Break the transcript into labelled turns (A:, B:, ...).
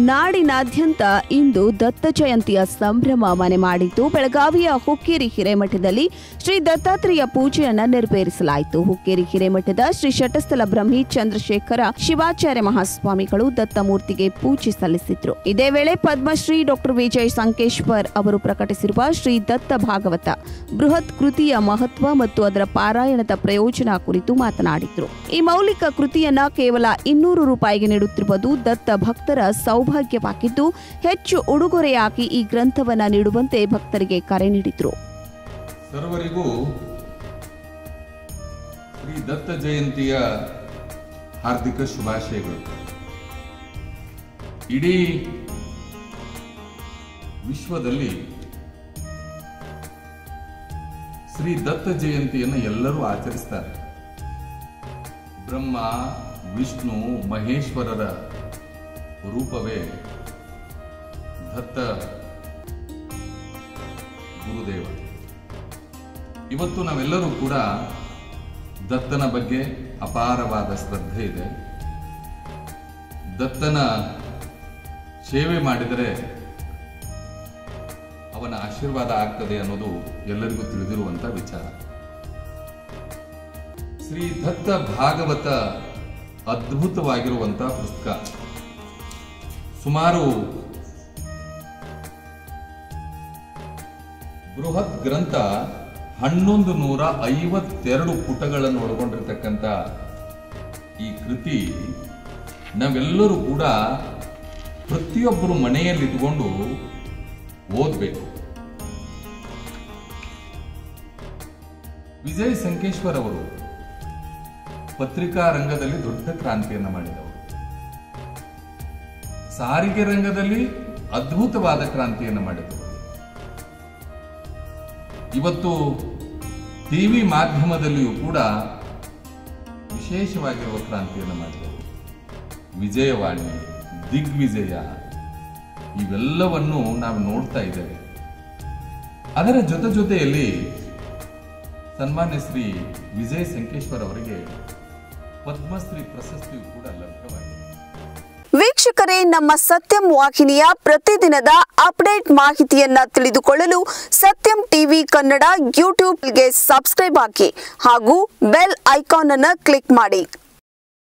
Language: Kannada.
A: ನಾಡಿನಾದ್ಯಂತ ಇಂದು ದತ್ತ ಜಯಂತಿಯ ಸಂಭ್ರಮ ಮನೆ ಮಾಡಿದ್ದು ಬೆಳಗಾವಿಯ ಹುಕ್ಕೇರಿ ಹಿರೇಮಠದಲ್ಲಿ ಶ್ರೀ ದತ್ತಾತ್ರೇಯ ಪೂಜೆಯನ್ನ ನೆರವೇರಿಸಲಾಯಿತು ಹುಕ್ಕೇರಿ ಹಿರೇಮಠದ ಶ್ರೀ ಶಟಸ್ಥಲ ಬ್ರಹ್ಮಿ ಚಂದ್ರಶೇಖರ ಶಿವಾಚಾರ್ಯ ಮಹಾಸ್ವಾಮಿಗಳು ದತ್ತಮೂರ್ತಿಗೆ ಪೂಜೆ ಸಲ್ಲಿಸಿದ್ರು ಇದೇ ವೇಳೆ ಪದ್ಮಶ್ರೀ ಡಾಕ್ಟರ್ ವಿಜಯ್ ಸಂಕೇಶ್ವರ್ ಅವರು ಪ್ರಕಟಿಸಿರುವ ಶ್ರೀ ದತ್ತ ಭಾಗವತ ಬೃಹತ್ ಕೃತಿಯ ಮಹತ್ವ ಮತ್ತು ಅದರ ಪಾರಾಯಣದ ಪ್ರಯೋಜನ ಕುರಿತು ಮಾತನಾಡಿದ್ರು ಈ ಮೌಲಿಕ ಕೃತಿಯನ್ನ ಕೇವಲ ಇನ್ನೂರು ರೂಪಾಯಿಗೆ ನೀಡುತ್ತಿರುವುದು ದತ್ತ ಭಕ್ತರ ಸೌಭಾಗ್ಯವಾಗಿದ್ದು ಹೆಚ್ಚು ಉಡುಗೊರೆಯಾಗಿ ಈ ಗ್ರಂಥವನ್ನ ನೀಡುವಂತೆ ಭಕ್ತರಿಗೆ ಕರೆ ನೀಡಿದ್ರು
B: ಸರ್ವರಿಗೂ ಶ್ರೀ ದತ್ತ ಜಯಂತಿಯ ಹಾರ್ದಿಕ ಶುಭಾಶಯಗಳು ಇಡೀ ವಿಶ್ವದಲ್ಲಿ ಶ್ರೀ ದತ್ತ ಜಯಂತಿಯನ್ನು ಎಲ್ಲರೂ ಆಚರಿಸ್ತಾರೆ ಬ್ರಹ್ಮ ವಿಷ್ಣು ಮಹೇಶ್ವರರ ರೂಪವೇ ದತ್ತ ಗುರುದೇವ ಇವತ್ತು ನಾವೆಲ್ಲರೂ ಕೂಡ ದತ್ತನ ಬಗ್ಗೆ ಅಪಾರವಾದ ಶ್ರದ್ಧೆ ಇದೆ ದತ್ತನ ಸೇವೆ ಮಾಡಿದರೆ ಅವನ ಆಶೀರ್ವಾದ ಆಗ್ತದೆ ಅನ್ನೋದು ಎಲ್ಲರಿಗೂ ತಿಳಿದಿರುವಂತ ವಿಚಾರ ಶ್ರೀ ದತ್ತ ಭಾಗವತ ಅದ್ಭುತವಾಗಿರುವಂತ ಪುಸ್ತಕ ಸುಮಾರು ಬೃಹತ್ ಗ್ರಂಥ ಹನ್ನೊಂದು ನೂರ ಐವತ್ತೆರಡು ಪುಟಗಳನ್ನು ಒಳಗೊಂಡಿರ್ತಕ್ಕಂಥ ಈ ಕೃತಿ ನಾವೆಲ್ಲರೂ ಕೂಡ ಪ್ರತಿಯೊಬ್ಬರು ಮನೆಯಲ್ಲಿ ಇದ್ಕೊಂಡು ಓದಬೇಕು ವಿಜಯ್ ಸಂಕೇಶ್ವರ್ ಅವರು ಪತ್ರಿಕಾ ರಂಗದಲ್ಲಿ ದೊಡ್ಡ ಕ್ರಾಂತಿಯನ್ನು ಮಾಡಿದವರು ಸಾರಿಗೆ ರಂಗದಲ್ಲಿ ಅದ್ಭುತವಾದ ಕ್ರಾಂತಿಯನ್ನು ಮಾಡಿದರು ಇವತ್ತು ಟಿವಿ ಮಾಧ್ಯಮದಲ್ಲಿಯೂ ಕೂಡ ವಿಶೇಷವಾಗಿರುವ ಕ್ರಾಂತಿಯನ್ನು ಮಾಡಿದರು ವಿಜಯವಾಣಿ ದಿಗ್ವಿಜಯ ಇವೆಲ್ಲವನ್ನು ನಾವು ನೋಡ್ತಾ ಇದ್ದೇವೆ ಅದರ ಜೊತೆ ಜೊತೆಯಲ್ಲಿ ಸನ್ಮಾನ್ಯ ಶ್ರೀ ವಿಜಯ್ ಸಂಕೇಶ್ವರ್ ಅವರಿಗೆ ಪದ್ಮಶ್ರೀ ಪ್ರಶಸ್ತಿಯು ಕೂಡ ಲಭ್ಯವಾಗಿದೆ
A: ವೀಕ್ಷಕರೇ ನಮ್ಮ ಸತ್ಯಂ ವಾಹಿನಿಯ ಪ್ರತಿದಿನದ ಅಪ್ಡೇಟ್ ಮಾಹಿತಿಯನ್ನ ತಿಳಿದುಕೊಳ್ಳಲು ಸತ್ಯಂ ಟಿವಿ ಕನ್ನಡ ಯೂಟ್ಯೂಬ್ಗೆ ಸಬ್ಸ್ಕ್ರೈಬ್ ಹಾಕಿ ಹಾಗೂ ಬೆಲ್ ಐಕಾನ್ ಅನ್ನು ಕ್ಲಿಕ್ ಮಾಡಿ